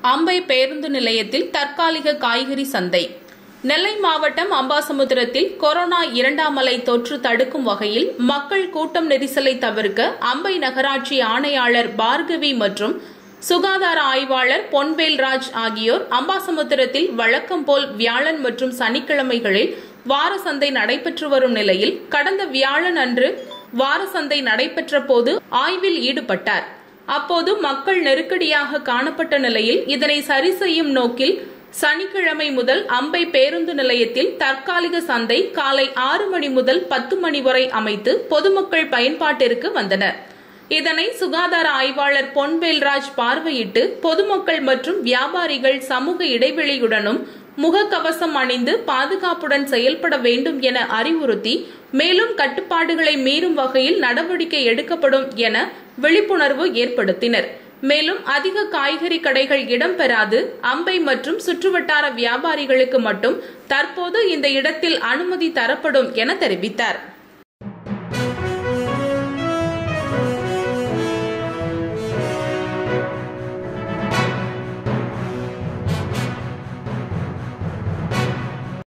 அம்பை பேருந்து நிலையத்தில் தற்காலிக காய்கறி சந்தை நெல்லை மாவட்டம் அம்பாசமுத்திரத்தில் கொரோனா இரண்டாம் அலை தொற்று தடுக்கும் வகையில் மக்கள் கூட்டம் நெரிசலை தவிர்க்க அம்பை நகராட்சி ஆணையாளர் பார்கவி மற்றும் சுகாதார ஆய்வாளர் பொன்வேல்ராஜ் ஆகியோர் அம்பாசமுத்திரத்தில் வழக்கம் போல் வியாழன் மற்றும் சனிக்கிழமைகளில் வார சந்தை நடைபெற்று வரும் நிலையில் கடந்த வியாழன் அன்று வார சந்தை நடைபெற்ற போது ஆய்வில் ஈடுபட்டார் அப்போது மக்கள் நெருக்கடியாக காணப்பட்ட நிலையில் இதனை சரி செய்யும் நோக்கில் சனிக்கிழமை முதல் அம்பை பேருந்து நிலையத்தில் தற்காலிக சந்தை காலை ஆறு மணி முதல் பத்து மணி வரை அமைத்து பொதுமக்கள் பயன்பாட்டிற்கு வந்தனர் இதனை சுகாதார ஆய்வாளர் பொன்வேல்ராஜ் பார்வையிட்டு பொதுமக்கள் மற்றும் வியாபாரிகள் சமூக இடைவெளியுடனும் முகக்கவசம் அணிந்து பாதுகாப்புடன் செயல்பட வேண்டும் என அறிவுறுத்தி மேலும் கட்டுப்பாடுகளை மீறும் வகையில் நடவடிக்கை எடுக்கப்படும் என விழிப்புணர்வு ஏற்படுத்தினர் மேலும் அதிக காய்கறி கடைகள் இடம்பெறாது அம்பை மற்றும் சுற்றுவட்டார வியாபாரிகளுக்கு மட்டும் தற்போது இந்த இடத்தில் அனுமதி தரப்படும் என தெரிவித்தார்